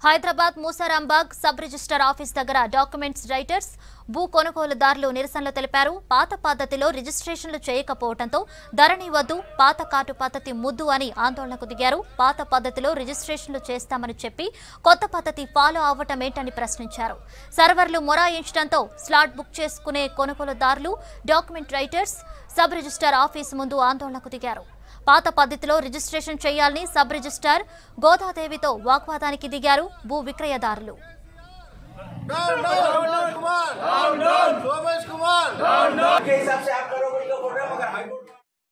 Hyderabad Musarambagh sub registrar office దగ్గర documents writers భూ కొనుగోలుదారులు నిరసనలు తెలిపారు పాత పద్ధతిలో రిజిస్ట్రేషన్లు చేయకపోవడంతో ధరణి వద్దు పాత కార్డు పద్ధతి ముద్దు అని ఆందోళనకు దిగారు పాత పద్ధతిలో రిజిస్ట్రేషన్లు చేస్తామని చెప్పి కొత్త పద్ధతి ఫాలో అవ్వటం ఏంటని ప్రశ్నించారు సర్వర్లు మొరాయించడంతో స్లాట్ బుక్ చేసుకునే కొనుగోలుదారులు document writers sub registrar office ముందు ఆందోళనకు దిగారు పాత పద్ధతిలో రిజిస్ట్రేషన్ చేయాలని సబ్ రిజిస్ట్రార్ గోదాదేవితో వాగ్వాదానికి దిగారు భూ విక్రయదారులు down down down Kumar down down Somesh Kumar के हिसाब से आप करोगे तो बोल रहे हो मगर हाईकोर्ट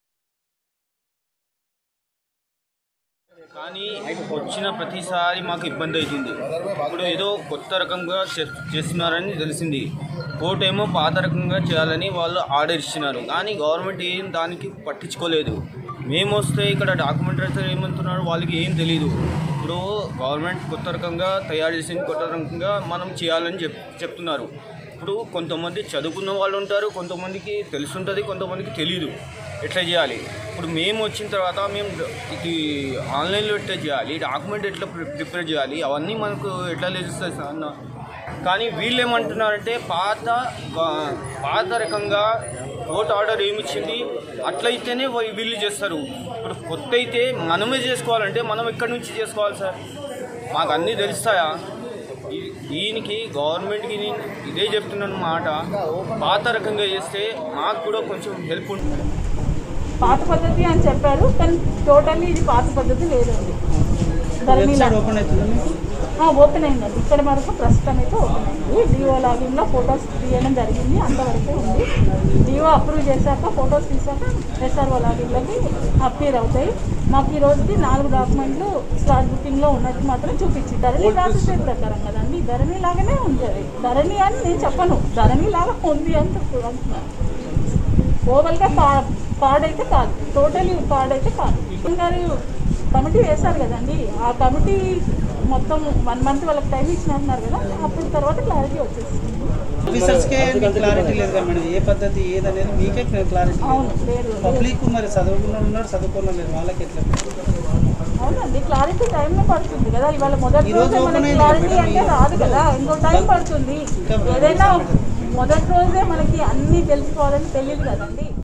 కానీ వచ్చిన ప్రతిసారి మాకు ఇబ్బంది అవుతుంది ఇప్పుడు ఏదో కొత్త రకంగా చే- చేస్తున్నారని తెలిసింది కోర్టు ఏమో పాత రకంగా చేయాలని వాళ్ళు ఆర్డర్ ఇచ్చినారు కానీ గవర్నమెంట్ ఏం దానికి పట్టించుకోలేదు మేము వస్తే ఇక్కడ డాక్యుమెంటరీస్ ఏమంటున్నారు వాళ్ళకి ఏం తెలియదు ఇప్పుడు గవర్నమెంట్ కొత్త రకంగా తయారు చేసింది కొత్త రకంగా మనం చేయాలని చెప్ చెప్తున్నారు ఇప్పుడు కొంతమంది చదువుకున్న వాళ్ళు ఉంటారు కొంతమందికి తెలుసుంటుంది కొంతమందికి తెలియదు ఎట్లా చేయాలి ఇప్పుడు మేము వచ్చిన తర్వాత మేము ఇది ఆన్లైన్లో ఎట్లా చేయాలి డాక్యుమెంట్ ఎట్లా ప్రి- ప్రిపేర్ చేయాలి అవన్నీ మనకు ఎట్లా తెలుస్తుంది సార్ అన్న కానీ వీళ్ళు ఏమంటున్నారంటే పాత గా- పాత రకంగా కోర్టు ఆర్డర్ ఏమి ఇచ్చింది అట్లయితేనే వీ- వీళ్ళు చేస్తారు ఇప్పుడు కొత్త అయితే మనమే చేసుకోవాలంటే మనం ఎక్కడి నుంచి చేసుకోవాలి సార్ మాకు అన్నీ తెలుస్తాయా ఈ- దీనికి గవర్నమెంట్కి నేను ఇదే చెప్తున్నాను మాట పాత రకంగా చేస్తే మాకు కూడా కొంచెం హెల్ప్ ఉంటుంది పాత పద్ధతి అని చెప్పారు కానీ టోటల్లీ ఇది పాత పద్ధతి లేదు ధరణిలో ఓపెన్ అవుతుంది మీకు ఓపెన్ అయిందండి ఇక్కడ వరకు ప్రస్తుతం అయితే ఓపెన్ అయింది డిఓ లాగిన్లో ఫొటోస్ తీయడం జరిగింది అంతవరకే ఉంది డిఓ అప్రూవ్ చేశాక ఫొటోస్ తీసాక ఎస్ఆర్ఓ లాగిన్లోకి అప్పీర్ అవుతాయి మాకు ఈ రోజుకి నాలుగు డాక్యుమెంట్లు స్లాట్ బుకింగ్లో ఉన్నట్టు మాత్రం చూపించి ధరణి ప్రాసెస్ ప్రకారం కదండి ధరణి లాగానే ఉంది అది ధరణి అని నేను చెప్పను ధరణి లాగా ఉంది అని చెప్పు- అంటున్నాను ఓవల్గా పా పాడైతే కాదు టోటలీ పాడైతే కాదు కిషన్ గారు కమిటీ వేశారు కదండి ఆ కమిటీ మొత్తం వన్ మంత్ వాళ్ళకి టైం ఇచ్చినట్టున్నారు కదా అప్పుడు తర్వాత క్లారిటీ వచ్చేసింది ఆఫీసర్స్కే మీకు క్లారిటీ లేదు కదా మేడం ఏ పద్ధతి ఏదనేది మీకే క్లారిటీ అవును లేదు పబ్లిక్ మరి చదువుకున్న ఉన్నారు చదువుకున్న లేదు వాళ్ళకి ఎట్లా అవునండి క్లారిటీ టైం పడుతుంది కదా ఇవాళ మొదటి ఈ రోజు రోజే open మనకి అయింది క్లారిటీ మేడం, అంటే ఈ- రాదు కదా ఇంకో టైం పడుతుంది ఇంకా ఏదైనా మొదటి రోజే మనకి అన్నీ తెలుసుకోవాలని తెలియదు కదండి